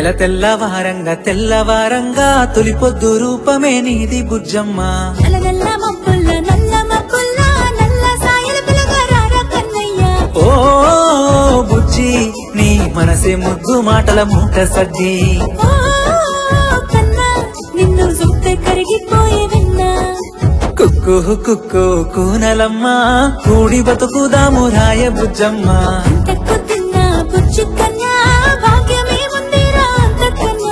తెల్ల తెల్లవారంగా తెల్లవారంగా తొలిపొద్దు రూపమే నీది బుజ్జమ్మ నల్ల నల్ల మబ్బుల్ల నల్ల మబ్బుల్ల నల్ల సాయల పిలగారార కన్నయ్య ఓ బుజ్జి నీ మనసే ముద్దు మాటల మూట సజ్జి ఓ కన్నా నిన్ను చూస్తే కరిగిపోయే విన్నా కుక్కు కుక్కు కూనలమ్మ కూడి బతుకుదాము రాయ బుజ్జమ్మ అంతకు తిన్నా బుజ్జి కన్నా భాగ్యమే ఉందిరా అంతకన్నా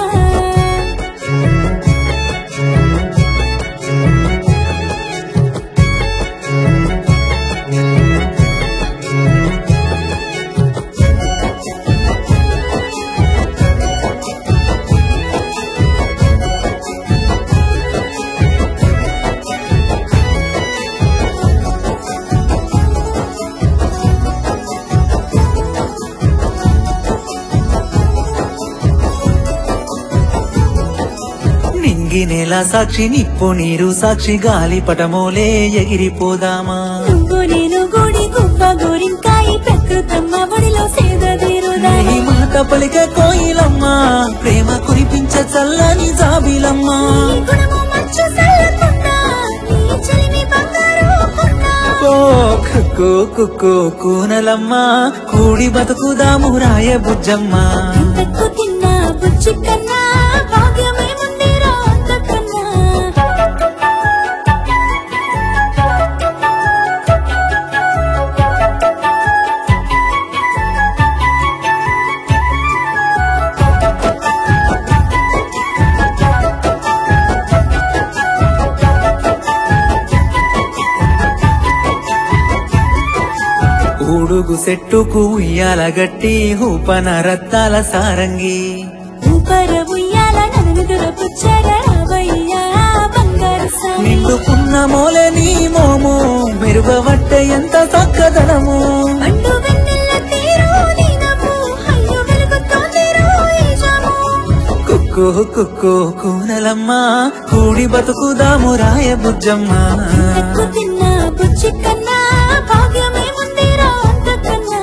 నింగి నేల సాక్షి నిప్పు నీరు సాక్షి గాలి పటమోలే ఎగిరిపోదామా నువ్వు నేను గూడి గుబ్బ గోరింకాయి ప్రకృతమ్మ ఒడిలో సేద తీరుదాయి నీ మాట పలిక కోయిలమ్మ ప్రేమ కురిపించ చల్లని జాబిలమ్మ నీ గుణము మంచు చల్లకున్నా నీ చెలిమి బంగారు కొన్నా ఓ కుక్కు కుక్కు కూనలమ్మ కూడి బతుకుదాము రాయ బుజ్జమ్మ అంతకు తిన్నా బుజ్జి కన్నా భాగ్యమే ఉందిరా అంతకన్నా ఊడుగు సెట్టుకు ఉయ్యాల గట్టి ఊపన రత్తాల సారంగి ఊపర ఉయ్యాల నలుగుర పుచ్చర రావయ్యా బంగారు సామి నిండుకున్న మోలే నీ మోము మెరుగవట్టే ఎంత చక్కదనము అండు వెన్నెల తీరు నీనము అయ్యో వెలుగుతోందిరో ఈ జాము కుక్కు కుక్కు కూనలమ్మ కూడి బతుకుదాము రాయ బుజ్జమ్మ అంతకు తిన్నా బుజ్జి కన్నా భాగ్యమే ఉందిరా అంతకన్నా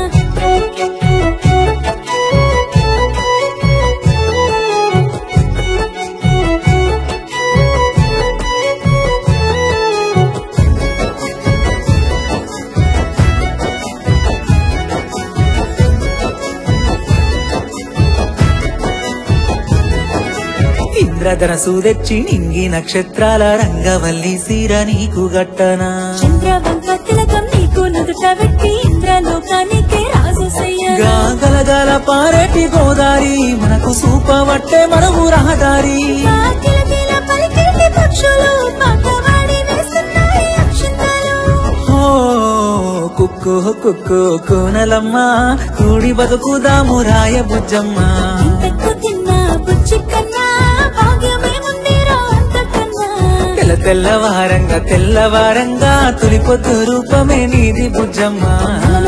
ఇంద్రధనసు తెచ్చి నింగి నక్షత్రాల రంగవల్లి సీర నీకు గట్టనా చంద్రవంక తిలకం నీకు నుదుట పెట్టి ఇంద్రలోకానికే రాజు సయ్యగా గాగలగల పారేటి గోదారి మనకు సూపవట్టే మనము రహదారి కిలకిల పలికేటి పక్షులు పాటవాడి వేస్తున్నాయి అక్షింతలు ఓ కుక్కు కుక్కు కూనలమ్మ కూడి బతుకుదాము రాయ బుజ్జమ్మ ఇంతకు తిన్నా బుజ్జి కన్నా భాగ్యమే ఉందిరా అంతకన్నా తెల్ల తెల్లవారంగా తెల్లవారంగా తొలిపొద్దు రూపమే నీది బుజ్జమ్మ